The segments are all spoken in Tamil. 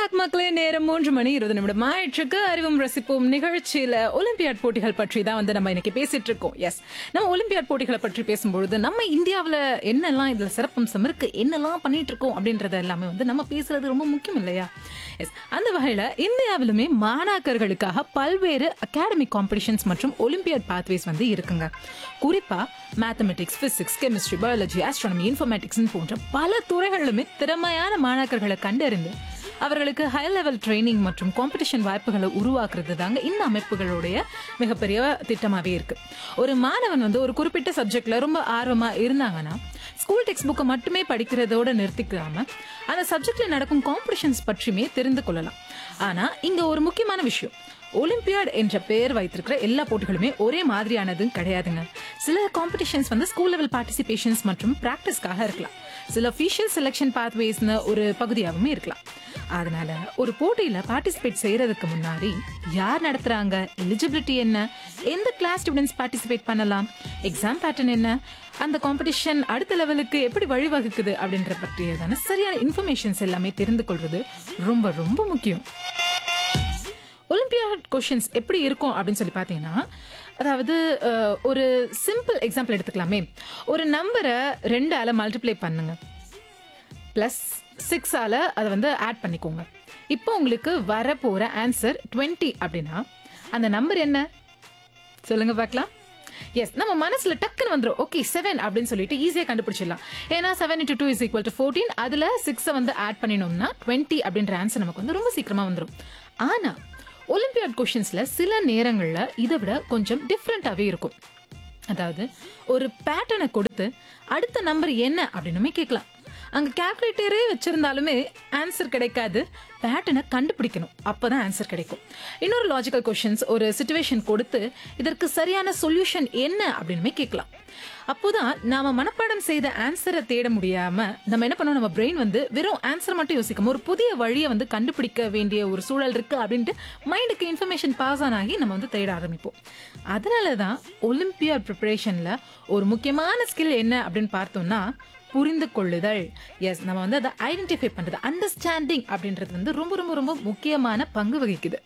பேக் மக்களே நேரம் மூன்று மணி இருபது நிமிடம் ஆயிற்றுக்கு அறிவும் ரசிப்போம் நிகழ்ச்சியில ஒலிம்பியாட் போட்டிகள் பற்றி தான் வந்து நம்ம இன்னைக்கு பேசிட்டு இருக்கோம் எஸ் நம்ம ஒலிம்பியாட் போட்டிகளை பற்றி பேசும்பொழுது நம்ம இந்தியாவுல என்னெல்லாம் இதுல சிறப்பம்சம் இருக்கு என்னெல்லாம் பண்ணிட்டு இருக்கோம் அப்படின்றத எல்லாமே வந்து நம்ம பேசுறது ரொம்ப முக்கியம் இல்லையா எஸ் அந்த வகையில இந்தியாவிலுமே மாணாக்கர்களுக்காக பல்வேறு அகாடமிக் காம்படிஷன்ஸ் மற்றும் ஒலிம்பியாட் பாத்வேஸ் வந்து இருக்குங்க குறிப்பா mathematics physics chemistry biology astronomy informatics போன்ற பல துறைகளிலுமே திறமையான மாணாக்கர்களை கண்டறிந்து அவர்களுக்கு ஹை லெவல் ட்ரைனிங் மற்றும் காம்படிஷன் வாய்ப்புகளை உருவாக்குறது தாங்க இந்த அமைப்புகளுடைய மிகப்பெரிய திட்டமாவே இருக்கு ஒரு மாணவன் வந்து ஒரு குறிப்பிட்ட சப்ஜெக்ட்ல ரொம்ப ஆர்வமா இருந்தாங்கன்னா ஸ்கூல் டெக்ஸ்ட் புக்கை மட்டுமே படிக்கிறதோட நிறுத்திக்காம அந்த சப்ஜெக்ட்ல நடக்கும் காம்படிஷன்ஸ் பற்றியுமே தெரிந்து கொள்ளலாம் ஆனா இங்க ஒரு முக்கியமான விஷயம் ஒலிம்பியாட் என்ற பெயர் வைத்திருக்கிற எல்லா போட்டிகளுமே ஒரே மாதிரியானது கிடையாதுங்க சில காம்படிஷன்ஸ் வந்து ஸ்கூல் லெவல் பார்ட்டிசிபேஷன்ஸ் மற்றும் ப்ராக்டிஸ்க்காக இருக்கலாம் சில அஃபீஷியல் செலெக்ஷன் பாத்வேஸ்னு ஒரு பகுதியாகவும் இருக்கலாம் அதனால ஒரு போட்டியில பார்ட்டிசிபேட் செய்யறதுக்கு முன்னாடி யார் நடத்துறாங்க எலிஜிபிலிட்டி என்ன எந்த கிளாஸ் ஸ்டூடெண்ட்ஸ் பார்ட்டிசிபேட் பண்ணலாம் எக்ஸாம் பேட்டர்ன் என்ன அந்த காம்படிஷன் அடுத்த லெவலுக்கு எப்படி வழிவகுக்குது அப்படின்ற பற்றியதான சரியான இன்ஃபர்மேஷன்ஸ் எல்லாமே தெரிந்து கொள்வது ரொம்ப ரொம்ப முக்கியம் ஒலிம்பியாட் கொஷின்ஸ் எப்படி இருக்கும் அப்படின்னு சொல்லி பார்த்தீங்கன்னா அதாவது அஹ், ஒரு சிம்பிள் எக்ஸாம்பிள் எடுத்துக்கலாமே ஒரு நம்பரை ரெண்டால மல்டிப்ளை பண்ணுங்க ப்ளஸ் சிக்ஸால் அதை வந்து ஆட் பண்ணிக்கோங்க இப்போ உங்களுக்கு வரப்போகிற ஆன்சர் டுவெண்ட்டி அப்படின்னா அந்த நம்பர் என்ன சொல்லுங்க பார்க்கலாம் எஸ் நம்ம மனசுல டக்குன்னு வந்துடும் ஓகே செவன் அப்படின்னு சொல்லிட்டு ஈஸியாக கண்டுபிடிச்சிடலாம் ஏன்னா seven into two is equal to fourteen அதில் சிக்ஸை வந்து ஆட் பண்ணினோம்னா டுவெண்ட்டி அப்படின்ற ஆன்சர் நமக்கு வந்து ரொம்ப சீக்கிரமாக வந்துடும் ஆனால் ஒலிம்பியாட் கொஷின்ஸில் சில நேரங்களில் இதை விட கொஞ்சம் டிஃப்ரெண்ட்டாகவே இருக்கும் அதாவது ஒரு பேட்டர்னை கொடுத்து அடுத்த நம்பர் என்ன அப்படின்னுமே கேட்கலாம் அங்கே கேல்குலேட்டரே வச்சிருந்தாலுமே ஆன்சர் கிடைக்காது பேட்டர்னை கண்டுபிடிக்கணும் அப்பதான் ஆன்சர் கிடைக்கும் இன்னொரு லாஜிக்கல் கொஷின்ஸ் ஒரு சுச்சுவேஷன் கொடுத்து இதற்கு சரியான சொல்யூஷன் என்ன அப்படின்னுமே கேட்கலாம் அப்போதான் நாம மனப்பாடம் செய்த ஆன்சரை தேட முடியாம நம்ம என்ன பண்ணோம் நம்ம பிரெயின் வந்து வெறும் ஆன்சர் மட்டும் யோசிக்கும் ஒரு புதிய வழியை வந்து கண்டுபிடிக்க வேண்டிய ஒரு சூழல் இருக்கு அப்படின்ட்டு மைண்டுக்கு இன்ஃபர்மேஷன் பாஸ் ஆன் ஆகி நம்ம வந்து தேட ஆரம்பிப்போம் அதனால தான் ஒலிம்பியாட் ப்ரிப்பரேஷன்ல ஒரு முக்கியமான ஸ்கில் என்ன அப்படின்னு பார்த்தோம்னா புரிந்து கொள்ளுதல் எஸ் நம்ம வந்து அதை ஐடென்டிஃபை பண்றது அண்டர்ஸ்டாண்டிங் அப்படின்றது வந்து ரொம்ப ரொம்ப ரொம்ப முக்கியமான பங்கு வகிக்குது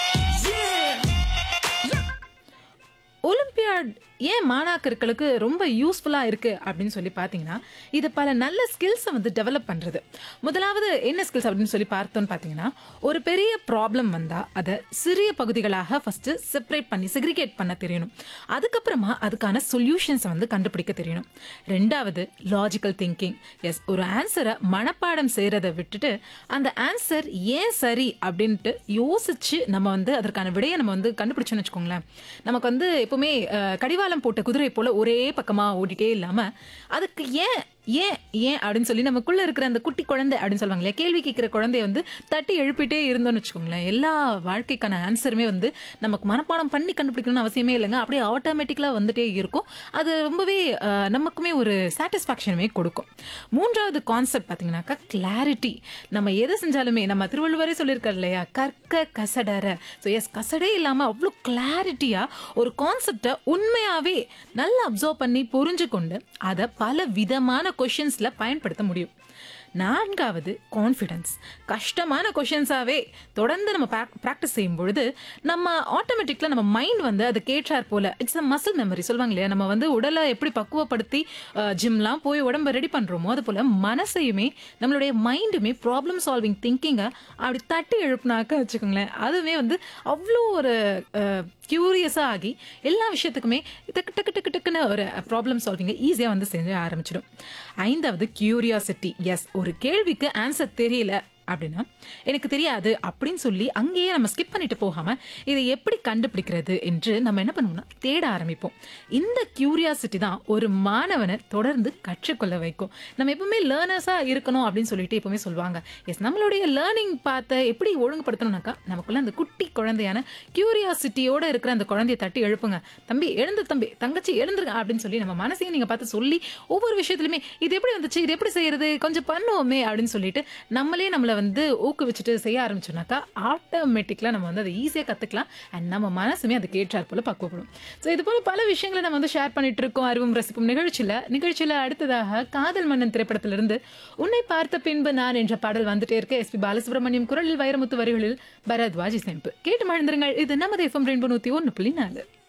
ஒலிம்பியாட் ஏன் மாணாக்கர்களுக்கு ரொம்ப யூஸ்ஃபுல்லாக இருக்குது அப்படின்னு சொல்லி பார்த்தீங்கன்னா இது பல நல்ல ஸ்கில்ஸை வந்து டெவலப் பண்ணுறது முதலாவது என்ன ஸ்கில்ஸ் அப்படின்னு சொல்லி பார்த்தோன்னு பார்த்தீங்கன்னா ஒரு பெரிய ப்ராப்ளம் வந்தால் அதை சிறிய பகுதிகளாக ஃபஸ்ட்டு செப்பரேட் பண்ணி செக்ரிகேட் பண்ண தெரியணும் அதுக்கப்புறமா அதுக்கான சொல்யூஷன்ஸை வந்து கண்டுபிடிக்க தெரியணும் ரெண்டாவது லாஜிக்கல் திங்கிங் எஸ் ஒரு ஆன்சரை மனப்பாடம் செய்கிறத விட்டுட்டு அந்த ஆன்சர் ஏன் சரி அப்படின்ட்டு யோசிச்சு நம்ம வந்து அதற்கான விடையை நம்ம வந்து கண்டுபிடிச்சோன்னு வச்சுக்கோங்களேன் நமக்கு வந்து எப்பவுமே அஹ், கடிவாளம் போட்ட குதிரை போல ஒரே பக்கமா ஓடிட்டே இல்லாம அதுக்கு ஏன் ஏன் ஏன் அப்படின்னு சொல்லி நமக்குள்ள இருக்கிற அந்த குட்டி குழந்தை அப்படின்னு சொல்லுவாங்க இல்லையா கேள்வி கேட்கிற குழந்தைய வந்து தட்டி எழுப்பிட்டே இருந்தோம்னு வச்சுக்கோங்களேன் எல்லா வாழ்க்கைக்கான ஆன்சருமே வந்து நமக்கு மனப்பாடம் பண்ணி கண்டுபிடிக்கணும்னு அவசியமே இல்லைங்க அப்படியே ஆட்டோமேட்டிக்கலாக வந்துட்டே இருக்கும் அது ரொம்பவே அஹ், நமக்குமே ஒரு சாட்டிஸ்ஃபேக்ஷனுமே கொடுக்கும் மூன்றாவது கான்செப்ட் பார்த்தீங்கன்னாக்கா கிளாரிட்டி நம்ம எதை செஞ்சாலுமே நம்ம திருவள்ளுவரே சொல்லியிருக்காரு இல்லையா கற்க கசடற ஸோ எஸ் கசடே இல்லாமல் அவ்வளோ கிளாரிட்டியாக ஒரு கான்செப்டை உண்மையாகவே நல்லா அப்சர்வ் பண்ணி புரிஞ்சு கொண்டு அதை பல விதமான கொஷின்ஸில் பயன்படுத்த முடியும் நான்காவது கான்ஃபிடன்ஸ் கஷ்டமான கொஷின்ஸாகவே தொடர்ந்து நம்ம ப்ராக்டிஸ் செய்யும் பொழுது நம்ம ஆட்டோமேட்டிக்கில் நம்ம மைண்ட் வந்து அது கேட்டார் போல இட்ஸ் அ மசில் மெமரி சொல்லுவாங்க இல்லையா நம்ம வந்து உடலை எப்படி பக்குவப்படுத்தி ஜிம்லாம் போய் உடம்ப ரெடி பண்ணுறோமோ அது போல் மனசையுமே நம்மளுடைய மைண்டுமே ப்ராப்ளம் சால்விங் திங்கிங்கை அப்படி தட்டி எழுப்புனாக்க வச்சுக்கோங்களேன் அதுவுமே வந்து அவ்வளோ ஒரு க்யூரியஸாக ஆகி எல்லா விஷயத்துக்குமே டக்கு டக்கு டக்கு டக்குன்னு ஒரு ப்ராப்ளம் சால்விங்கை ஈஸியாக வந்து செஞ்சு ஆரம்பிச்சிடும் ஐந்தாவது கியூரியாசிட்டி எஸ் ஒரு கேள்விக்கு ஆன்சர் தெரியல அப்படின்னா எனக்கு தெரியாது அப்படின்னு சொல்லி அங்கேயே நம்ம ஸ்கிப் பண்ணிட்டு போகாம இதை எப்படி கண்டுபிடிக்கிறது என்று நம்ம என்ன பண்ணுவோம்னா தேட ஆரம்பிப்போம் இந்த கியூரியாசிட்டி தான் ஒரு மாணவனை தொடர்ந்து கற்றுக்கொள்ள வைக்கும் நம்ம எப்பவுமே லேர்னர்ஸா இருக்கணும் அப்படின்னு சொல்லிட்டு எப்பவுமே சொல்லுவாங்க எஸ் நம்மளுடைய லேர்னிங் பார்த்த எப்படி ஒழுங்குபடுத்தணும்னாக்கா நமக்குள்ள அந்த குட்டி குழந்தையான கியூரியாசிட்டியோட இருக்கிற அந்த குழந்தைய தட்டி எழுப்புங்க தம்பி எழுந்து தம்பி தங்கச்சி எழுந்துருங்க அப்படின்னு சொல்லி நம்ம மனசையும் நீங்க பார்த்து சொல்லி ஒவ்வொரு விஷயத்துலையுமே இது எப்படி வந்துச்சு இது எப்படி செய்யறது கொஞ்சம் பண்ணுவோமே அப்படின்னு சொல்லிட்டு நம்மளே நம்மள நம்மளை வந்து ஊக்குவிச்சுட்டு செய்ய ஆரம்பிச்சோம்னாக்கா ஆட்டோமேட்டிக்கலாக நம்ம வந்து அதை ஈஸியாக கற்றுக்கலாம் அண்ட் நம்ம மனசுமே அதுக்கு ஏற்றாற் போல பக்குவப்படும் ஸோ இது போல பல விஷயங்களை நம்ம வந்து ஷேர் பண்ணிட்டு இருக்கோம் அறிவும் ரசிப்பும் நிகழ்ச்சியில் நிகழ்ச்சியில் அடுத்ததாக காதல் மன்னன் திரைப்படத்திலிருந்து உன்னை பார்த்த பின்பு நான் என்ற பாடல் வந்துட்டே இருக்க எஸ்பி பாலசுப்ரமணியம் குரலில் வைரமுத்து வரிகளில் பரத்வாஜ் இசைப்பு கேட்டு மழந்திருங்கள் இது நமது எஃப்எம் ரெயின்போ நூற்றி ஒன்று புள்ளி நாலு